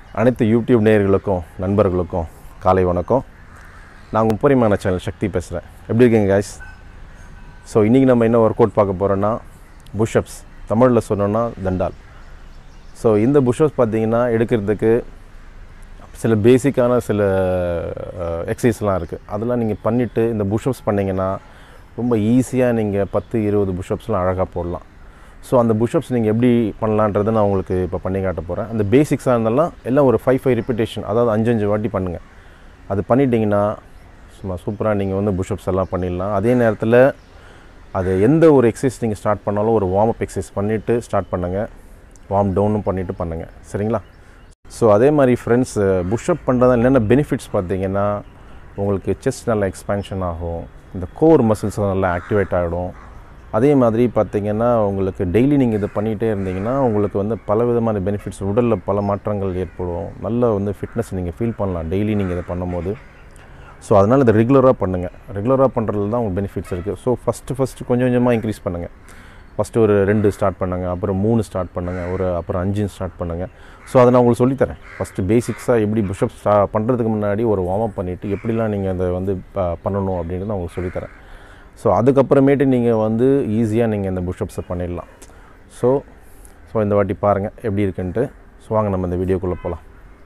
அனைத்து யூடியூப் நேயர்களுக்கும் நண்பர்களுக்கும் காலை வணக்கம் நான் உங்கள் முப்பரிமான சேனல் சக்தி பேசுகிறேன் எப்படி இருக்கீங்க guys ஸோ இன்றைக்கி நம்ம என்ன ஒர்க் அவுட் பார்க்க போகிறோன்னா புஷ்அப்ஸ் தமிழில் சொன்னோன்னா தண்டால் ஸோ இந்த புஷ்அப்ஸ் பார்த்தீங்கன்னா எடுக்கிறதுக்கு சில பேசிக்கான சில எக்ஸசைஸ்லாம் இருக்குது அதெல்லாம் நீங்கள் பண்ணிவிட்டு இந்த புஷ்அப்ஸ் பண்ணிங்கன்னா ரொம்ப ஈஸியாக நீங்கள் பத்து இருபது புஷ்அப்ஸ்லாம் அழகாக போடலாம் ஸோ அந்த புஷ்அப்ஸ் நீங்கள் எப்படி பண்ணலான்றதை நான் உங்களுக்கு இப்போ பண்ணி காட்ட போகிறேன் அந்த பேசிக்ஸாக இருந்தாலும் எல்லாம் ஒரு ஃபைவ் ஃபைவ் ரிப்பீட்டேஷன் அதாவது அஞ்சு அஞ்சு வாட்டி பண்ணுங்கள் அது பண்ணிட்டீங்கன்னா சும்மா சூப்பராக நீங்கள் வந்து புஷ்அப்ஸ் எல்லாம் பண்ணிடலாம் அதே நேரத்தில் அது எந்த ஒரு எக்ஸசைஸ் நீங்கள் ஸ்டார்ட் பண்ணாலும் ஒரு வார்ம் அப் எக்ஸசைஸ் பண்ணிவிட்டு ஸ்டார்ட் பண்ணுங்கள் வார்ம் டவுனும் பண்ணிவிட்டு பண்ணுங்கள் சரிங்களா ஸோ அதே மாதிரி ஃப்ரெண்ட்ஸ் புஷ்அப் பண்ணுறது என்னென்ன பெனிஃபிட்ஸ் பார்த்தீங்கன்னா உங்களுக்கு செஸ்ட் நல்லா எக்ஸ்பேன்ஷன் ஆகும் இந்த கோர் மசில்ஸ் நல்லா ஆக்டிவேட் ஆகிடும் அதே மாதிரி பார்த்தீங்கன்னா உங்களுக்கு டெய்லி நீங்கள் இதை பண்ணிகிட்டே இருந்தீங்கன்னா உங்களுக்கு வந்து பல விதமான பெனிஃபிட்ஸ் உடலில் பல மாற்றங்கள் ஏற்படும் நல்ல வந்து ஃபிட்னஸ் நீங்கள் ஃபீல் பண்ணலாம் டெய்லி நீங்கள் இதை பண்ணும்போது ஸோ அதனால் இதை ரெகுலராக பண்ணுங்கள் ரெகுலராக பண்ணுறதுல தான் உங்களுக்கு பெனிஃபிட்ஸ் இருக்குது ஸோ ஃபஸ்ட்டு ஃபஸ்ட்டு கொஞ்சம் கொஞ்சமாக இன்க்ரீஸ் பண்ணுங்கள் ஃபஸ்ட்டு ஒரு ரெண்டு ஸ்டார்ட் பண்ணுங்கள் அப்புறம் மூணு ஸ்டார்ட் பண்ணுங்கள் ஒரு அப்புறம் அஞ்சு ஸ்டார்ட் பண்ணுங்கள் ஸோ அதை நான் உங்களுக்கு சொல்லித்தரேன் ஃபஸ்ட்டு பேசிக்ஸாக எப்படி புஷ்அப் ஸ்டா பண்ணுறதுக்கு முன்னாடி ஒரு வார்ம் அப் பண்ணிவிட்டு எப்படிலாம் நீங்கள் அதை வந்து ப- பண்ணணும் அப்படின்றது நான் உங்களுக்கு சொல்லித்தரேன் ஸோ அதுக்கப்புறமேட்டு நீங்கள் வந்து ஈஸியாக நீங்கள் இந்த புஷ்அப்ஸை பண்ணிடலாம் ஸோ ஸோ இந்த வாட்டி பாருங்கள் எப்படி இருக்குன்ட்டு ஸோ வாங்க நம்ம இந்த வீடியோக்குள்ளே போகலாம்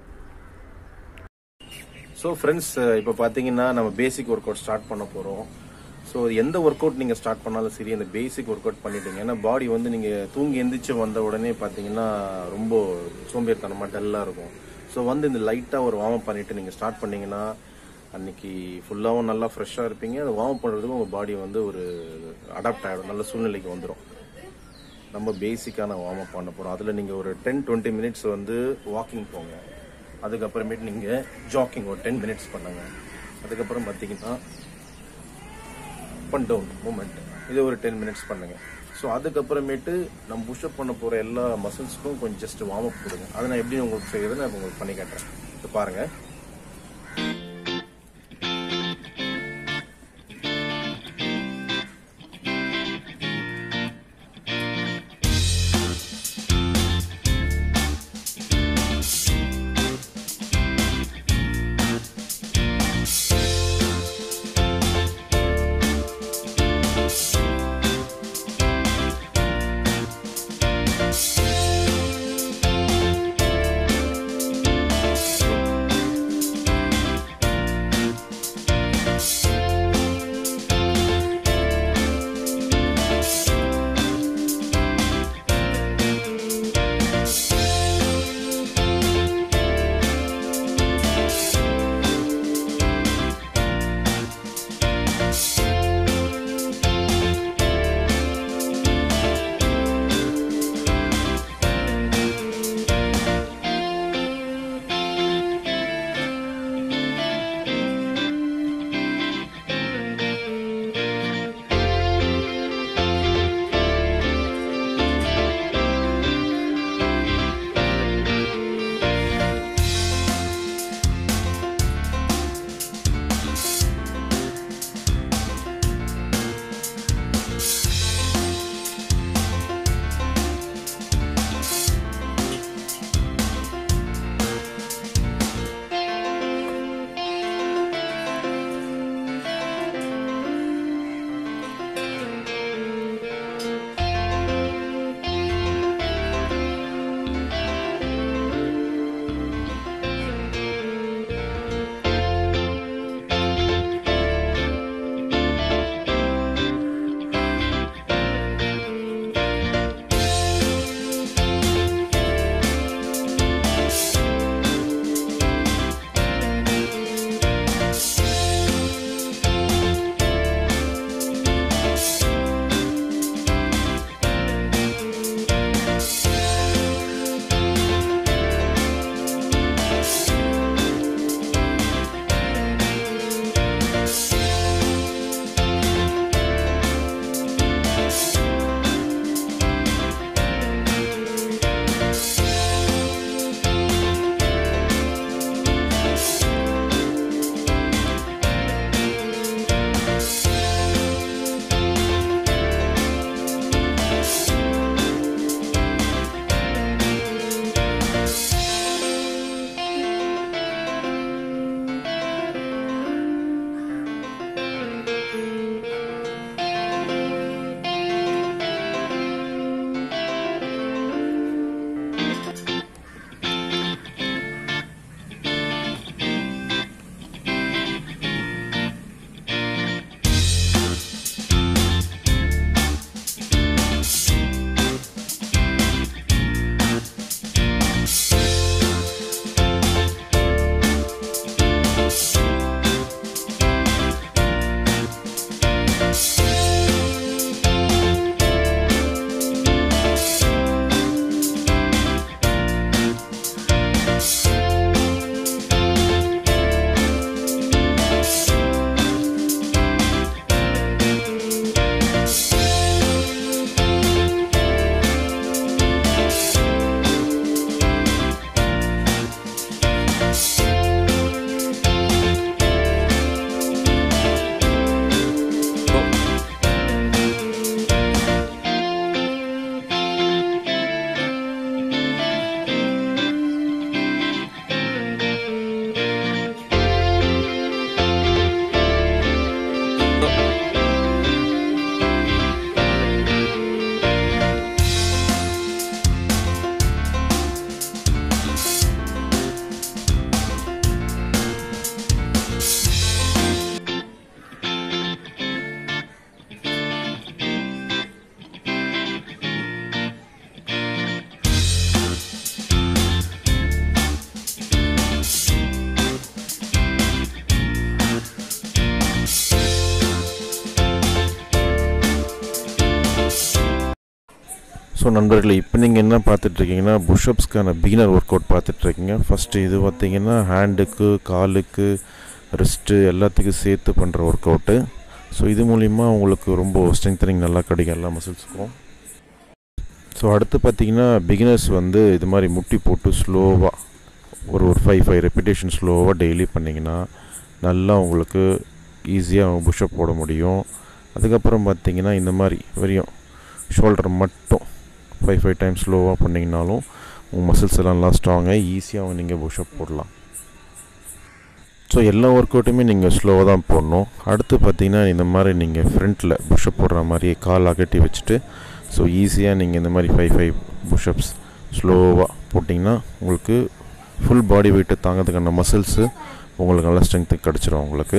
ஸோ ஃப்ரெண்ட்ஸ் இப்போ பார்த்தீங்கன்னா நம்ம பேசிக் ஒர்க் அவுட் ஸ்டார்ட் பண்ண போகிறோம் ஸோ எந்த ஒர்க் அவுட் நீங்கள் ஸ்டார்ட் பண்ணாலும் சரி அந்த பேசிக் ஒர்க் அவுட் பண்ணிட்டீங்க ஏன்னா பாடி வந்து நீங்கள் தூங்கி எந்திரிச்சு வந்த உடனே பார்த்தீங்கன்னா ரொம்ப சோம்பேறித்தனமாக டல்லாக இருக்கும் ஸோ வந்து இந்த லைட்டாக ஒரு வார்ம் அப் பண்ணிவிட்டு நீங்கள் ஸ்டார்ட் பண்ணீங்கன்னா அன்னைக்கு ஃபுல்லாகவும் நல்லா ஃப்ரெஷ்ஷாக இருப்பீங்க அதை வார்ம் அப் பண்ணுறதுக்கு உங்கள் பாடி வந்து ஒரு அடாப்ட் ஆகிடும் நல்ல சூழ்நிலைக்கு வந்துடும் நம்ம பேசிக்கான வார்ம் அப் பண்ண போகிறோம் அதில் நீங்கள் ஒரு டென் டுவெண்ட்டி மினிட்ஸ் வந்து வாக்கிங் போங்க அதுக்கப்புறமேட்டு நீங்கள் ஜாக்கிங் ஒரு டென் மினிட்ஸ் பண்ணுங்க அதுக்கப்புறம் பார்த்தீங்கன்னா அப் அண்ட் டவுன் மூமெண்ட் இது ஒரு டென் மினிட்ஸ் பண்ணுங்க ஸோ அதுக்கப்புறமேட்டு நம்ம புஷ்அப் பண்ண போகிற எல்லா மசில்ஸ்க்கும் கொஞ்சம் ஜஸ்ட் வார்ம் அப் கொடுங்க அதை நான் எப்படி உங்களுக்கு செய்யறது நான் உங்களுக்கு பண்ணி காட்டுறேன் இப்போ பாருங்கள் ஸோ நண்பர்களே இப்போ நீங்கள் என்ன பார்த்துட்ருக்கீங்கன்னா புஷ்அப்ஸ்க்கான பிகினர் ஒர்க் அவுட் பார்த்துட்ருக்கீங்க ஃபஸ்ட்டு இது பார்த்தீங்கன்னா ஹேண்டுக்கு காலுக்கு ரிஸ்ட்டு எல்லாத்துக்கும் சேர்த்து பண்ணுற ஒர்க் அவுட்டு ஸோ இது மூலிமா உங்களுக்கு ரொம்ப ஸ்ட்ரென்தனிங் நல்லா கிடைக்கும் எல்லா மசில்ஸுக்கும் ஸோ அடுத்து பார்த்தீங்கன்னா பிகினர்ஸ் வந்து இது மாதிரி முட்டி போட்டு ஸ்லோவாக ஒரு ஒரு ஃபைவ் ஃபைவ் ரெப்பிடேஷன் ஸ்லோவாக டெய்லி பண்ணிங்கன்னா நல்லா உங்களுக்கு ஈஸியாக புஷ்அப் போட முடியும் அதுக்கப்புறம் பார்த்தீங்கன்னா இந்த மாதிரி வெறியும் ஷோல்டர் மட்டும் ஃபைவ் ஃபைவ் டைம்ஸ் ஸ்லோவாக பண்ணிங்கனாலும் உங்கள் மசில்ஸ் எல்லாம் நல்லா ஸ்ட்ராங்காக ஈஸியாக நீங்கள் புஷ்அப் போடலாம் ஸோ எல்லா ஒர்க் அவுட்டுமே நீங்கள் ஸ்லோவாக தான் போடணும் அடுத்து பார்த்தீங்கன்னா இந்த மாதிரி நீங்கள் ஃப்ரண்ட்டில் புஷ்அப் போடுற மாதிரியே கால் அகட்டி வச்சுட்டு ஸோ ஈஸியாக நீங்கள் இந்த மாதிரி ஃபைவ் ஃபைவ் புஷ்அப்ஸ் ஸ்லோவாக போட்டிங்கன்னா உங்களுக்கு ஃபுல் பாடி வெயிட்டை தாங்கிறதுக்கான மசில்ஸு உங்களுக்கு நல்ல ஸ்ட்ரென்த்து கிடச்சிரும் உங்களுக்கு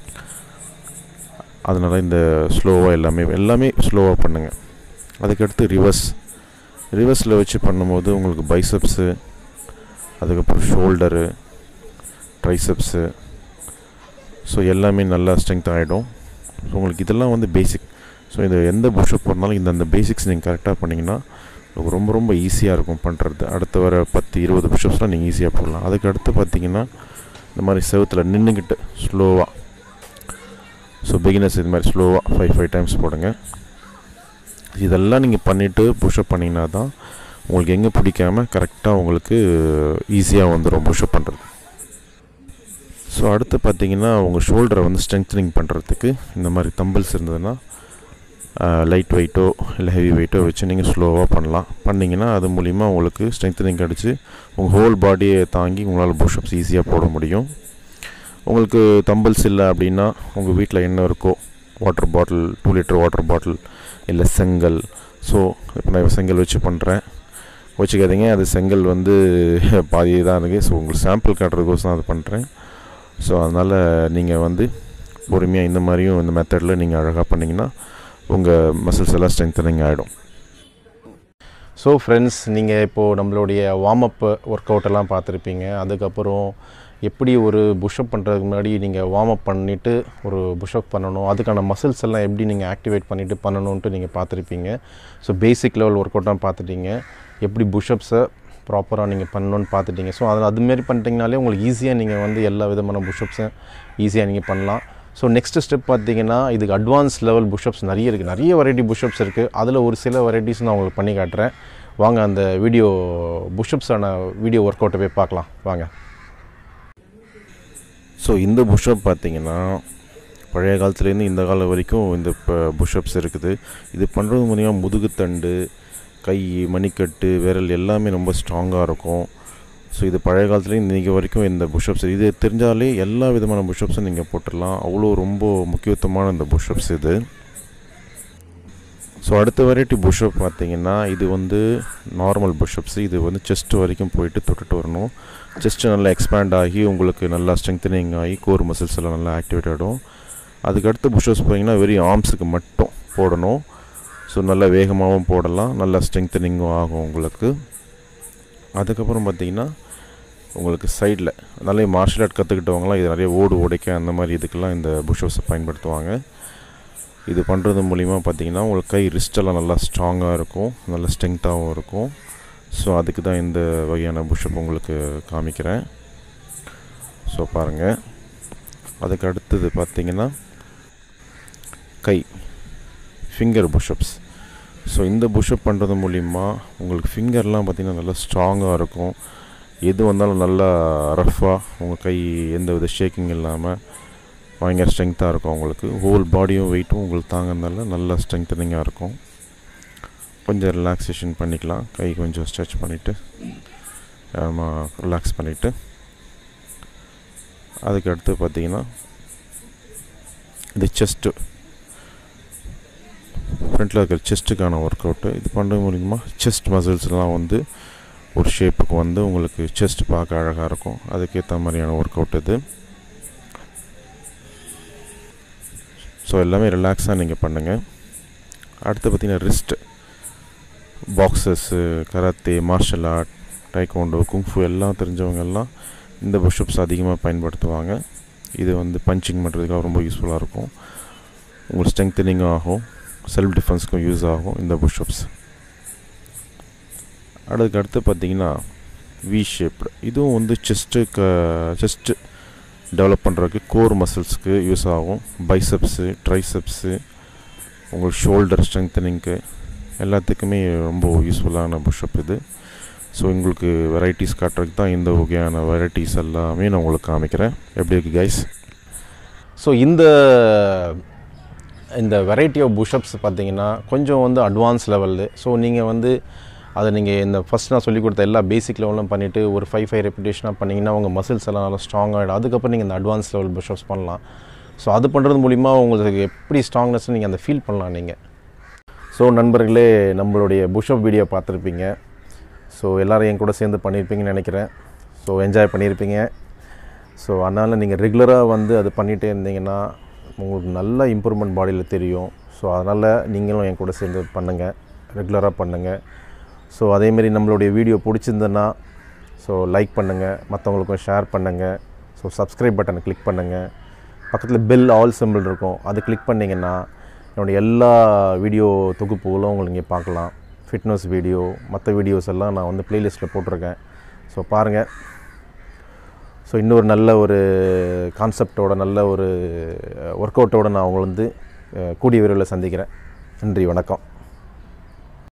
அதனால் இந்த ஸ்லோவாக எல்லாமே எல்லாமே ஸ்லோவாக பண்ணுங்கள் அதுக்கடுத்து ரிவர்ஸ் ரிவர்ஸில் வச்சு பண்ணும்போது உங்களுக்கு பைசப்ஸு அதுக்கப்புறம் ஷோல்டரு ட்ரைசப்ஸு ஸோ எல்லாமே நல்லா ஸ்ட்ரென்த் ஆகிடும் ஸோ உங்களுக்கு இதெல்லாம் வந்து பேசிக் ஸோ இது எந்த புஷ்அப் பண்ணாலும் இந்த அந்த பேசிக்ஸ் நீங்கள் கரெக்டாக பண்ணிங்கன்னா உங்களுக்கு ரொம்ப ரொம்ப ஈஸியாக இருக்கும் பண்ணுறது அடுத்து வர பத்து இருபது புஷ்அப்ஸ்லாம் நீங்கள் ஈஸியாக போடலாம் அதுக்கு அடுத்து பார்த்தீங்கன்னா இந்த மாதிரி செவத்தில் நின்றுக்கிட்டு ஸ்லோவாக ஸோ பிகினர்ஸ் இது மாதிரி ஸ்லோவாக ஃபைவ் ஃபைவ் டைம்ஸ் போடுங்க இதெல்லாம் நீங்கள் பண்ணிவிட்டு புஷ்அப் பண்ணிங்கன்னா தான் உங்களுக்கு எங்கே பிடிக்காம கரெக்டாக உங்களுக்கு ஈஸியாக வந்துடும் புஷ்அப் பண்ணுறது ஸோ அடுத்து பார்த்தீங்கன்னா உங்கள் ஷோல்டரை வந்து ஸ்ட்ரென்த்னிங் பண்ணுறதுக்கு இந்த மாதிரி தம்பிள்ஸ் இருந்ததுன்னா லைட் வெயிட்டோ இல்லை ஹெவி வெயிட்டோ வச்சு நீங்கள் ஸ்லோவாக பண்ணலாம் பண்ணிங்கன்னா அது மூலிமா உங்களுக்கு ஸ்ட்ரென்த்னிங் கிடச்சி உங்கள் ஹோல் பாடியை தாங்கி உங்களால் புஷ்அப்ஸ் ஈஸியாக போட முடியும் உங்களுக்கு தம்பிள்ஸ் இல்லை அப்படின்னா உங்கள் வீட்டில் என்ன இருக்கோ water bottle two litre water bottle இல்லை செங்கல் ஸோ இப்போ நான் செங்கல் வச்சு பண்ணுறேன் வச்சுக்காதீங்க அது செங்கல் வந்து பாதி தான் இருக்குது ஸோ உங்களுக்கு சாம்பிள் காட்டுறதுக்கோசம் அது பண்ணுறேன் ஸோ அதனால் நீங்கள் வந்து பொறுமையாக இந்த மாதிரியும் இந்த மெத்தடில் நீங்கள் அழகாக பண்ணிங்கன்னா உங்கள் மசில்ஸ் எல்லாம் ஸ்ட்ரென்த்தனிங் ஆகிடும் ஸோ ஃப்ரெண்ட்ஸ் நீங்கள் இப்போது நம்மளுடைய வார்ம் அப் ஒர்க் அவுட் எல்லாம் பார்த்துருப்பீங்க அதுக்கப்புறம் எப்படி ஒரு புஷ்அப் பண்ணுறதுக்கு முன்னாடி நீங்கள் வார்ம் அப் பண்ணிவிட்டு ஒரு புஷ்அப் பண்ணணும் அதுக்கான மசில்ஸ் எல்லாம் எப்படி நீங்கள் ஆக்டிவேட் பண்ணிவிட்டு பண்ணணுன்ட்டு நீங்கள் பார்த்துருப்பீங்க ஸோ பேசிக் லெவல் ஒர்க் அவுட்டாக பார்த்துட்டீங்க எப்படி புஷ்அப்ஸை ப்ராப்பராக நீங்கள் பண்ணணுன்னு பார்த்துட்டீங்க ஸோ அதில் அதுமாரி பண்ணிட்டீங்கனாலே உங்களுக்கு ஈஸியாக நீங்கள் வந்து எல்லா விதமான புஷ்அப்ஸும் ஈஸியாக நீங்கள் பண்ணலாம் ஸோ நெக்ஸ்ட் ஸ்டெப் பார்த்தீங்கன்னா இதுக்கு அட்வான்ஸ் லெவல் புஷ்அப்ஸ் நிறைய இருக்குது நிறைய வெரைட்டி புஷ்அப்ஸ் இருக்குது அதில் ஒரு சில வெரைட்டிஸ் நான் உங்களுக்கு பண்ணி காட்டுறேன் வாங்க அந்த வீடியோ புஷ்அப்ஸான வீடியோ ஒர்க் அவுட்டை போய் பார்க்கலாம் வாங்க ஸோ இந்த புஷ்அப் பார்த்தீங்கன்னா பழைய காலத்துலேருந்து இந்த காலம் வரைக்கும் இந்த இப்போ புஷ்அப்ஸ் இருக்குது இது பண்ணுறது மூலிமா முதுகுத்தண்டு கை மணிக்கட்டு விரல் எல்லாமே ரொம்ப ஸ்ட்ராங்காக இருக்கும் ஸோ இது பழைய காலத்துலேயும் இன்றைக்கி வரைக்கும் இந்த புஷ்அப்ஸ் இது தெரிஞ்சாலே எல்லா விதமான புஷ்அப்ஸும் நீங்கள் போட்டுடலாம் அவ்வளோ ரொம்ப முக்கியத்துவமான இந்த புஷ்அப்ஸ் இது ஸோ அடுத்த வெரைட்டி புஷ்அப் பார்த்தீங்கன்னா இது வந்து நார்மல் புஷ்அப்ஸ் இது வந்து செஸ்ட் வரைக்கும் போயிட்டு தொட்டுட்டு வரணும் செஸ்ட்டு நல்லா எக்ஸ்பேண்ட் ஆகி உங்களுக்கு நல்லா ஸ்ட்ரெங்தனிங் ஆகி கோர் மசில்ஸ் எல்லாம் நல்லா ஆக்டிவேட் ஆகிடும் அதுக்கடுத்து புஷ்அப்ஸ் பார்த்தீங்கன்னா வெறும் ஆர்ம்ஸுக்கு மட்டும் போடணும் ஸோ நல்லா வேகமாகவும் போடலாம் நல்லா ஸ்ட்ரெங்தனிங்கும் ஆகும் உங்களுக்கு அதுக்கப்புறம் பார்த்திங்கன்னா உங்களுக்கு சைடில் நல்ல மார்ஷல் ஆர்ட் கற்றுக்கிட்டவங்களாம் இது நிறைய ஓடு உடைக்க அந்த மாதிரி இதுக்கெல்லாம் இந்த புஷ்அப்ஸை பயன்படுத்துவாங்க இது பண்ணுறது மூலிமா பார்த்திங்கன்னா உங்களுக்கு கை ரிஸ்டெல்லாம் நல்லா ஸ்ட்ராங்காக இருக்கும் நல்ல ஸ்ட்ரெங்த்தாகவும் இருக்கும் ஸோ அதுக்கு தான் இந்த வகையான புஷ்அப் உங்களுக்கு காமிக்கிறேன் ஸோ பாருங்கள் அதுக்கு அடுத்தது பார்த்திங்கன்னா கை ஃபிங்கர் புஷ்அப்ஸ் ஸோ இந்த புஷ்அப் பண்ணுறது மூலிமா உங்களுக்கு ஃபிங்கர்லாம் பார்த்திங்கன்னா நல்லா ஸ்ட்ராங்காக இருக்கும் எது வந்தாலும் நல்லா ரஃப்பாக உங்கள் கை எந்த வித ஷேக்கிங் இல்லாமல் பயங்கர ஸ்ட்ரென்த்தாக இருக்கும் உங்களுக்கு ஹோல் பாடியும் வெயிட்டும் உங்களுக்கு தாங்கிறதுனால நல்லா ஸ்ட்ரென்த்தனிங்காக இருக்கும் கொஞ்சம் ரிலாக்ஸேஷன் பண்ணிக்கலாம் கை கொஞ்சம் ஸ்ட்ரெச் பண்ணிவிட்டு ரிலாக்ஸ் பண்ணிவிட்டு அதுக்கு அடுத்து பார்த்திங்கன்னா இது செஸ்ட்டு ஃப்ரண்ட்டில் இருக்கிற செஸ்ட்டுக்கான ஒர்க் அவுட்டு இது பண்ணுறது மூலிமா செஸ்ட் மசில்ஸ்லாம் வந்து ஒரு ஷேப்புக்கு வந்து உங்களுக்கு செஸ்ட் பார்க்க அழகாக இருக்கும் அதுக்கேற்ற மாதிரியான ஒர்க் அவுட் இது ஸோ எல்லாமே ரிலாக்ஸாக நீங்கள் பண்ணுங்கள் அடுத்து பார்த்திங்கன்னா wrist boxes karate martial art taekwondo kung fu எல்லாம் தெரிஞ்சவங்க எல்லாம் இந்த புஷ்அப்ஸ் அதிகமாக பயன்படுத்துவாங்க இது வந்து பஞ்சிங் பண்ணுறதுக்காக ரொம்ப யூஸ்ஃபுல்லாக இருக்கும் உங்களுக்கு ஸ்ட்ரெங்தனிங்கும் ஆகும் செல்ஃப் டிஃபென்ஸ்க்கும் யூஸ் ஆகும் இந்த புஷ்அப்ஸ் அதுக்கு அடுத்து பார்த்தீங்கன்னா வி ஷேப்டு இதுவும் வந்து செஸ்ட்டு க செஸ்ட்டு டெவலப் பண்ணுறதுக்கு கோர் மசில்ஸ்க்கு யூஸ் ஆகும் பைசப்ஸு ட்ரைசப்ஸு உங்களுக்கு ஷோல்டர் ஸ்ட்ரெங்தனிங்க்கு எல்லாத்துக்குமே ரொம்ப யூஸ்ஃபுல்லான புஷ்அப் இது ஸோ உங்களுக்கு வெரைட்டிஸ் காட்டுறதுக்கு தான் இந்த வகையான வெரைட்டிஸ் எல்லாமே நான் உங்களுக்கு காமிக்கிறேன் எப்படி இருக்குது கைஸ் ஸோ இந்த இந்த வெரைட்டி ஆஃப் புஷ்அப்ஸ் பார்த்தீங்கன்னா கொஞ்சம் வந்து அட்வான்ஸ் லெவலு ஸோ நீங்கள் வந்து அதை நீங்கள் இந்த ஃபஸ்ட் நான் சொல்லிக் கொடுத்த எல்லா பேசிக் லெவலும் பண்ணிவிட்டு ஒரு ஃபைவ் ஃபைவ் ரெப்பிடேஷனாக பண்ணிங்கன்னா உங்கள் மசில்ஸ் எல்லாம் நல்லா ஸ்ட்ராங் ஆகிடும் அதுக்கப்புறம் நீங்கள் இந்த அட்வான்ஸ் லெவல் புஷ்அப்ஸ் பண்ணலாம் ஸோ அது பண்ணுறது மூலிமா உங்களுக்கு எப்படி ஸ்ட்ராங்னஸ் நீங்கள் அந்த ஃபீல் பண்ணலாம் நீங்கள் ஸோ நண்பர்களே நம்மளுடைய புஷ்அப் வீடியோ பார்த்துருப்பீங்க ஸோ எல்லோரும் என் கூட சேர்ந்து பண்ணியிருப்பீங்கன்னு நினைக்கிறேன் ஸோ என்ஜாய் பண்ணியிருப்பீங்க ஸோ அதனால் நீங்கள் ரெகுலராக வந்து அது பண்ணிகிட்டே இருந்தீங்கன்னா உங்களுக்கு நல்ல இம்ப்ரூவ்மெண்ட் பாடியில் தெரியும் ஸோ அதனால் நீங்களும் என் கூட சேர்ந்து பண்ணுங்கள் ரெகுலராக பண்ணுங்கள் ஸோ அதேமாரி நம்மளுடைய வீடியோ பிடிச்சிருந்ததுன்னா ஸோ லைக் பண்ணுங்கள் மற்றவங்களுக்கும் ஷேர் பண்ணுங்கள் ஸோ சப்ஸ்கிரைப் பட்டனை கிளிக் பண்ணுங்கள் பக்கத்தில் பெல் ஆல் சிம்பிள் இருக்கும் அது கிளிக் பண்ணிங்கன்னா என்னுடைய எல்லா வீடியோ தொகுப்புகளும் உங்களுக்கு இங்கே பார்க்கலாம் ஃபிட்னஸ் வீடியோ மற்ற வீடியோஸ் எல்லாம் நான் வந்து ப்ளேலிஸ்ட்டில் போட்டிருக்கேன் ஸோ பாருங்கள் ஸோ இன்னொரு நல்ல ஒரு கான்செப்டோட நல்ல ஒரு ஒர்க் அவுட்டோட நான் உங்களை வந்து அஹ், கூடிய விரைவில் சந்திக்கிறேன் நன்றி வணக்கம்